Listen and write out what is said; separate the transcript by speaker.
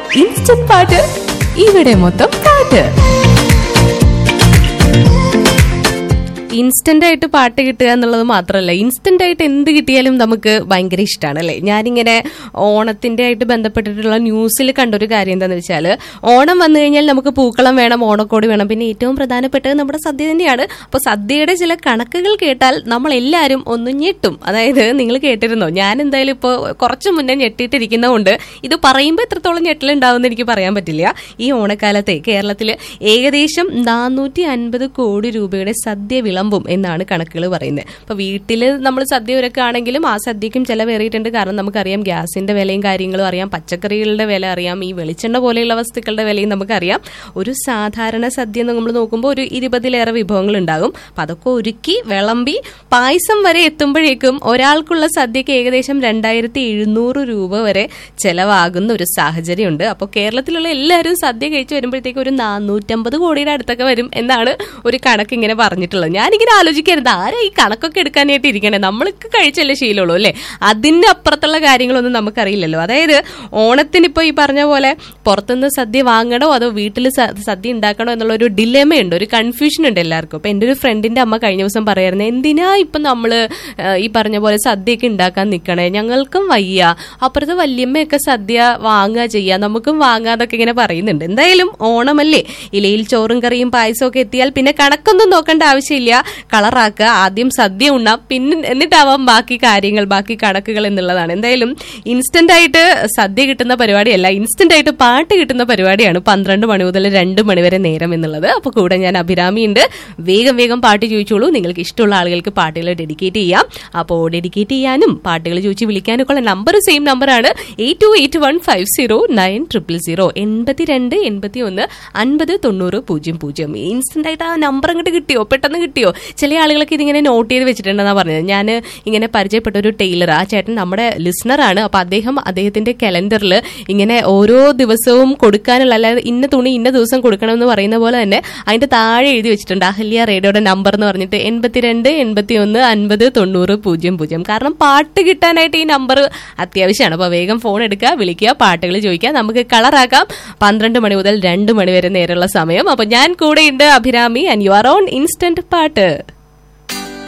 Speaker 1: instant പാട്ട് ഇവിടെ മൊത്തം പാട്ട് ഇൻസ്റ്റന്റ് ആയിട്ട് പാട്ട് കിട്ടുക എന്നുള്ളത് മാത്രമല്ല ഇൻസ്റ്റന്റ് ആയിട്ട് എന്ത് കിട്ടിയാലും നമുക്ക് ഭയങ്കര ഇഷ്ടമാണ് അല്ലേ ഞാനിങ്ങനെ ഓണത്തിന്റെ ആയിട്ട് ബന്ധപ്പെട്ടിട്ടുള്ള ന്യൂസിൽ കണ്ടൊരു കാര്യം എന്താണെന്ന് വെച്ചാൽ ഓണം വന്നു കഴിഞ്ഞാൽ നമുക്ക് പൂക്കളം വേണം ഓണക്കോടി വേണം പിന്നെ ഏറ്റവും പ്രധാനപ്പെട്ടത് നമ്മുടെ സദ്യ തന്നെയാണ് അപ്പോൾ സദ്യയുടെ ചില കണക്കുകൾ കേട്ടാൽ നമ്മൾ എല്ലാവരും ഒന്ന് ഞെട്ടും അതായത് നിങ്ങൾ കേട്ടിരുന്നോ ഞാൻ എന്തായാലും ഇപ്പോൾ കുറച്ച് മുന്നേ ഞെട്ടിയിട്ടിരിക്കുന്നതുകൊണ്ട് ഇത് പറയുമ്പോൾ എത്രത്തോളം ഞെട്ടലുണ്ടാവുമെന്ന് എനിക്ക് പറയാൻ പറ്റില്ല ഈ ഓണക്കാലത്തെ കേരളത്തിൽ ഏകദേശം നാനൂറ്റി അൻപത് കോടി രൂപയുടെ സദ്യ വിളമ്പും എന്നാണ് കണക്കുകൾ പറയുന്നത് അപ്പൊ വീട്ടിൽ നമ്മൾ സദ്യ ഒരുക്കുകയാണെങ്കിലും ആ സദ്യക്കും ചിലവേറിയിട്ടുണ്ട് കാരണം നമുക്കറിയാം ഗ്യാസിന്റെ വിലയും കാര്യങ്ങളും അറിയാം പച്ചക്കറികളുടെ വില അറിയാം ഈ വെളിച്ചെണ്ണ പോലെയുള്ള വസ്തുക്കളുടെ വിലയും നമുക്കറിയാം ഒരു സാധാരണ സദ്യ നമ്മൾ നോക്കുമ്പോൾ ഒരു ഇരുപതിലേറെ വിഭവങ്ങൾ ഉണ്ടാകും അപ്പൊ അതൊക്കെ ഒരുക്കി വിളമ്പി പായസം വരെ എത്തുമ്പോഴേക്കും ഒരാൾക്കുള്ള സദ്യക്ക് ഏകദേശം രണ്ടായിരത്തി എഴുന്നൂറ് രൂപ വരെ ചെലവാകുന്ന ഒരു സാഹചര്യമുണ്ട് അപ്പോൾ കേരളത്തിലുള്ള എല്ലാവരും സദ്യ കഴിച്ച് വരുമ്പോഴത്തേക്ക് ഒരു നാനൂറ്റമ്പത് കോടിയുടെ അടുത്തൊക്കെ വരും എന്നാണ് ഒരു കണക്ക് ഇങ്ങനെ പറഞ്ഞിട്ടുള്ളത് ഞാനിങ്ങനെ ആലോചിക്കരുത് ആരാ ഈ കണക്കൊക്കെ എടുക്കാനായിട്ട് ഇരിക്കണേ നമ്മൾക്ക് കഴിച്ചല്ലേ ശീലമുള്ളൂ അല്ലേ അതിന്റെ അപ്പുറത്തുള്ള കാര്യങ്ങളൊന്നും നമുക്കറിയില്ലല്ലോ അതായത് ഓണത്തിന് ഇപ്പോൾ ഈ പറഞ്ഞ പോലെ പുറത്തുനിന്ന് സദ്യ വാങ്ങണോ അതോ വീട്ടിൽ സദ്യ ഉണ്ടാക്കണോ എന്നുള്ള ഒരു ഡിലേമ ഉണ്ട് ഒരു കൺഫ്യൂഷൻ ഉണ്ട് എല്ലാവർക്കും അപ്പൊ എൻ്റെ ഒരു ഫ്രണ്ടിന്റെ അമ്മ കഴിഞ്ഞ ദിവസം പറയായിരുന്നു എന്തിനാ ഇപ്പൊ നമ്മള് ഏഹ്, ഈ പറഞ്ഞ പോലെ സദ്യയൊക്കെ ഉണ്ടാക്കാൻ നിൽക്കണേ ഞങ്ങൾക്കും വയ്യ അപ്പുറത്ത് വല്യമ്മയൊക്കെ സദ്യ വാങ്ങുക ചെയ്യുക നമുക്കും വാങ്ങാന്നൊക്കെ ഇങ്ങനെ പറയുന്നുണ്ട് എന്തായാലും ഓണമല്ലേ ഇലയിൽ ചോറും കറിയും പായസവും ഒക്കെ എത്തിയാൽ പിന്നെ കണക്കൊന്നും നോക്കേണ്ട ആവശ്യമില്ല കളറാക്കുക ആദ്യം സദ്യ ഉണ്ണാം പിന്നെ എന്നിട്ടാവാം ബാക്കി കാര്യങ്ങൾ ബാക്കി കണക്കുകൾ എന്നുള്ളതാണ് എന്തായാലും ഇൻസ്റ്റന്റ് ആയിട്ട് സദ്യ കിട്ടുന്ന പരിപാടിയല്ല ഇൻസ്റ്റന്റ് ആയിട്ട് പാട്ട് കിട്ടുന്ന പരിപാടിയാണ് പന്ത്രണ്ട് മണി മുതൽ രണ്ട് മണി വരെ നേരം എന്നുള്ളത് അപ്പൊ കൂടെ ഞാൻ അഭിരാമി ഉണ്ട് വേഗം വേഗം പാട്ട് ചോദിച്ചോളൂ നിങ്ങൾക്ക് ഇഷ്ടമുള്ള ആളുകൾക്ക് പാട്ടുകൾ ഡെഡിക്കേറ്റ് ചെയ്യാം അപ്പോൾ ഡെഡിക്കേറ്റ് ചെയ്യാനും പാട്ടുകൾ ചോദിച്ച് വിളിക്കാനും ഒക്കെ ഉള്ള നമ്പർ സെയിം നമ്പറാണ് eight two eight one five zero nine triple zero എൺപത്തി രണ്ട് എൺപത്തി ഒന്ന് അൻപത് തൊണ്ണൂറ് പൂജ്യം പൂജ്യം ഇൻസ്റ്റന്റ് ആയിട്ട് ആ നമ്പർ അങ്ങോട്ട് കിട്ടിയോ പെട്ടെന്ന് കിട്ടിയോ ചില ആളുകളൊക്കെ ഇതിങ്ങനെ നോട്ട് ചെയ്ത് വെച്ചിട്ടുണ്ടെന്നാണ് പറഞ്ഞത് ഞാൻ ഇങ്ങനെ പരിചയപ്പെട്ട ഒരു ടൈലർ ആ ചേട്ടൻ നമ്മുടെ ലിസണറാണ് അപ്പൊ അദ്ദേഹം അദ്ദേഹത്തിന്റെ കലണ്ടറിൽ ഇങ്ങനെ ഓരോ ദിവസവും കൊടുക്കാനുള്ള അല്ലാതെ ഇന്ന തുണി ഇന്ന ദിവസം കൊടുക്കണമെന്ന് പറയുന്ന പോലെ തന്നെ അതിന്റെ താഴെ എഴുതി വെച്ചിട്ടുണ്ട് അഹല്യ റേഡിയോയുടെ നമ്പർ എന്ന് പറഞ്ഞിട്ട് എൺപത്തിരണ്ട് എൺപത്തി ഒന്ന് അൻപത് തൊണ്ണൂറ് പൂജ്യം പൂജ്യം കാരണം പാട്ട് കിട്ടാനായിട്ട് ഈ നമ്പർ അത്യാവശ്യമാണ് അപ്പൊ വേഗം ഫോൺ എടുക്കുക വിളിക്കുക പാട്ടുകൾ ചോദിക്കുക നമുക്ക് കളറാക്കാം പന്ത്രണ്ട് മണി മുതൽ രണ്ട് മണി വരെ നേരെയുള്ള സമയം അപ്പൊ ഞാൻ കൂടെയുണ്ട് Abhirami and you are on instant പാട്ട്